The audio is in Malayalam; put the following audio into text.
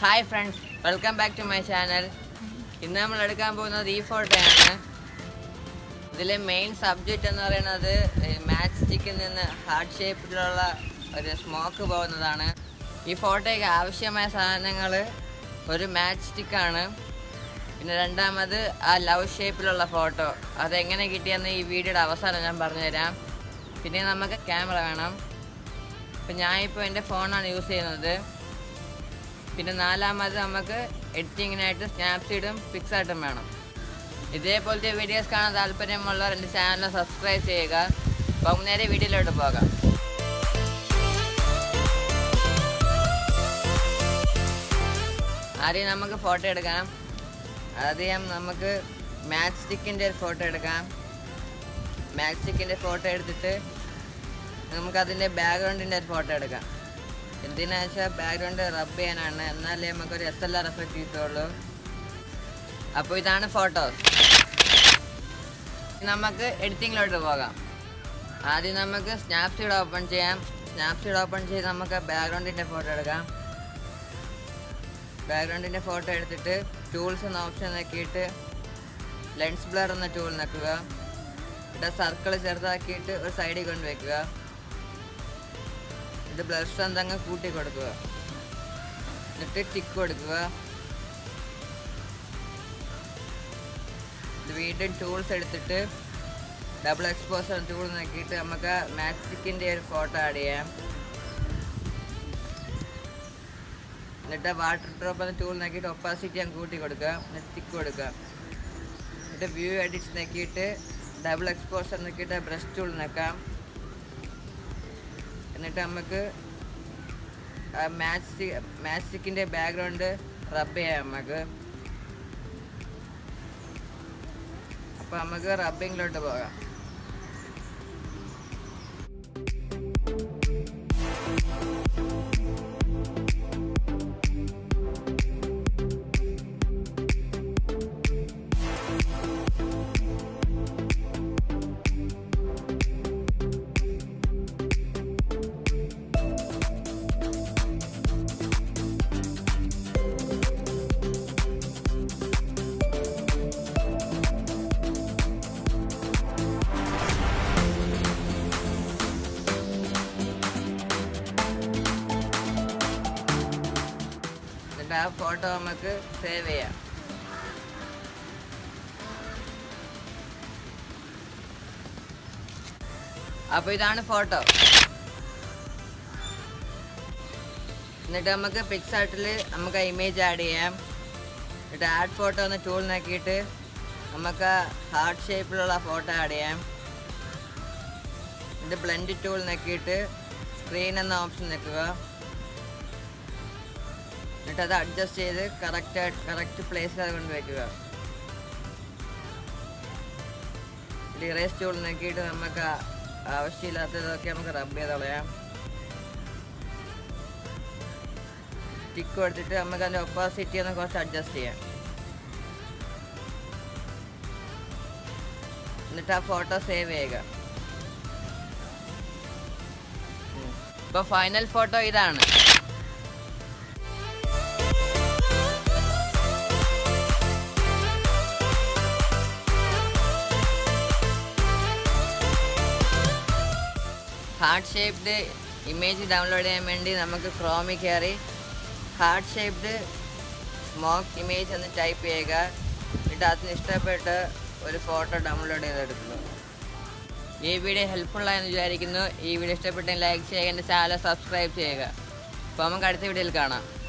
hi friends welcome back to my channel ഇന്ന് നമ്മൾ എടുക്കാൻ പോകുന്നത് ഈ ഫോട്ടോയാണ് ഇതിലെ മെയിൻ സബ്ജക്റ്റ് എന്ന് പറയുന്നത് മാച്ച് സ്റ്റിക്കിൽ നിന്ന് ഹാർട്ട് ഷേപ്പിലുള്ള ഒരു സ്മോക്ക് പോകുന്നതാണ് ഈ ഫോട്ടോയ്ക്ക് ആവശ്യമായ സാധനങ്ങൾ ഒരു മാച്ച് സ്റ്റിക്കാണ് പിന്നെ രണ്ടാമത് ആ ലവ് ഷേപ്പിലുള്ള ഫോട്ടോ അതെങ്ങനെ കിട്ടിയെന്ന് ഈ വീഡിയോയുടെ അവസാനം ഞാൻ പറഞ്ഞുതരാം പിന്നെ നമുക്ക് ക്യാമറ വേണം ഇപ്പം ഞാനിപ്പോൾ എൻ്റെ ഫോണാണ് യൂസ് ചെയ്യുന്നത് പിന്നെ നാലാമത് നമുക്ക് എഡിറ്റിങ്ങിനായിട്ട് സ്നാപ്സീഡും പിക്സായിട്ടും വേണം ഇതേപോലത്തെ വീഡിയോസ് കാണാൻ താല്പര്യമുള്ളവർ എൻ്റെ ചാനൽ സബ്സ്ക്രൈബ് ചെയ്യുക അപ്പം നേരെ വീഡിയോയിലോട്ട് പോകാം ആദ്യം നമുക്ക് ഫോട്ടോ എടുക്കാം ആദ്യം നമുക്ക് മാച്ച് സ്റ്റിക്കിൻ്റെ ഒരു ഫോട്ടോ എടുക്കാം മാച്ച് സ്റ്റിക്കിൻ്റെ ഫോട്ടോ എടുത്തിട്ട് നമുക്ക് അതിൻ്റെ ബാക്ക്ഗ്രൗണ്ടിൻ്റെ ഒരു ഫോട്ടോ എടുക്കാം എന്തിനാ വെച്ചാൽ ബാക്ക്ഗ്രൗണ്ട് റബ്ബ് ചെയ്യാനാണ് എന്നാലേ നമുക്കൊരു എസ് എൽ ആർ എഫക്റ്റ് കിട്ടുള്ളൂ അപ്പോൾ ഇതാണ് ഫോട്ടോസ് നമുക്ക് എഡിറ്റിങ്ങിലോട്ട് പോകാം ആദ്യം നമുക്ക് സ്നാപ്സീഡ് ഓപ്പൺ ചെയ്യാം സ്നാപ്സീഡ് ഓപ്പൺ ചെയ്ത് നമുക്ക് ബാക്ക്ഗ്രൗണ്ടിൻ്റെ ഫോട്ടോ എടുക്കാം ബാക്ക്ഗ്രൗണ്ടിൻ്റെ ഫോട്ടോ എടുത്തിട്ട് ടൂൾസ് എന്ന ഓപ്ഷൻ നോക്കിയിട്ട് ലെൻസ് ബ്ലർ എന്ന ടൂൾ നോക്കുക ഇവിടെ സർക്കിൾ ചെറുതാക്കിയിട്ട് ഒരു സൈഡിൽ കൊണ്ട് വെക്കുക ഇത് ബ്ലഡ് സ്ട്രെങ്ത് അങ്ങ് കൂട്ടി കൊടുക്കുക എന്നിട്ട് ടിക്ക് കൊടുക്കുക ഇത് വീണ്ടും ടൂൾസ് എടുത്തിട്ട് ഡബിൾ എക്സ്പോസർ ടൂൾ നോക്കിയിട്ട് നമുക്ക് മാക്സിക്കിൻ്റെ ഒരു ഫോട്ടോ ആഡ് ചെയ്യാം എന്നിട്ട് വാട്ടർ ഡ്രോപ്പ് എന്ന ടൂൾ നോക്കിയിട്ട് ഒപ്പാസിറ്റി അങ്ങ് കൂട്ടി കൊടുക്കുക എന്നിട്ട് ടിക്ക് കൊടുക്കുക എന്നിട്ട് വ്യൂ എഡിറ്റ്സ് നോക്കിയിട്ട് ഡബിൾ എക്സ്പോസർ നോക്കിയിട്ട് ബ്രഷ് ടൂൾ നോക്കാം എന്നിട്ട് നമുക്ക് മാച്ച് മാച്ചിക്കിൻ്റെ ബാക്ക്ഗ്രൗണ്ട് റബ്ബ് ചെയ്യാം നമുക്ക് അപ്പോൾ നമുക്ക് റബ്ബിങ്ങിലോട്ട് പോകാം എന്നിട്ട് ആ ഫോട്ടോ നമുക്ക് സേവ് ചെയ്യാം അപ്പൊ ഇതാണ് ഫോട്ടോ എന്നിട്ട് നമുക്ക് പിക്സാർട്ടിൽ നമുക്ക് ഇമേജ് ആഡ് ചെയ്യാം എന്നിട്ട് ആഡ് ഫോട്ടോ എന്ന ടൂൾ നോക്കിയിട്ട് നമുക്ക് ഹാർട്ട് ഷേപ്പിലുള്ള ഫോട്ടോ ആഡ് ചെയ്യാം എന്നിട്ട് ബ്ലെൻഡ് ടൂൾ നോക്കിയിട്ട് സ്ക്രീൻ എന്ന ഓപ്ഷൻ നിൽക്കുക എന്നിട്ട് അത് അഡ്ജസ്റ്റ് ചെയ്ത് കറക്റ്റ് കറക്റ്റ് പ്ലേസിൽ അത് കൊണ്ട് വെക്കുക ഇറേസ് ടൂൾ നോക്കിയിട്ട് നമുക്ക് ആവശ്യമില്ലാത്തതൊക്കെ നമുക്ക് റബ്ബ് ചെയ്ത് കളയാം ടിക്ക് കൊടുത്തിട്ട് നമുക്ക് അതിൻ്റെ ഒപ്പോസിറ്റി ഒന്ന് കുറച്ച് അഡ്ജസ്റ്റ് ചെയ്യാം എന്നിട്ട് ആ ഫോട്ടോ സേവ് ചെയ്യുക ഇപ്പോൾ ഫൈനൽ ഫോട്ടോ ഇതാണ് ഹാർട്ട് ഷേപ്ഡ് ഇമേജ് ഡൗൺലോഡ് ചെയ്യാൻ വേണ്ടി നമുക്ക് ക്രോമിൽ കയറി ഹാർട്ട് ഷേപ്ഡ് സ്മോക്ക് ഇമേജ് എന്ന് ടൈപ്പ് ചെയ്യുക എന്നിട്ട് അതിന് ഇഷ്ടപ്പെട്ട് ഒരു ഫോട്ടോ ഡൗൺലോഡ് ചെയ്തെടുക്കുന്നു ഈ വീഡിയോ ഹെൽപ്ഫുള്ളായെന്ന് വിചാരിക്കുന്നു ഈ വീഡിയോ ഇഷ്ടപ്പെട്ടെങ്കിൽ ലൈക്ക് ചെയ്യുക എൻ്റെ ചാനൽ സബ്സ്ക്രൈബ് ചെയ്യുക അപ്പോൾ നമുക്ക് അടുത്ത വീഡിയോയിൽ കാണാം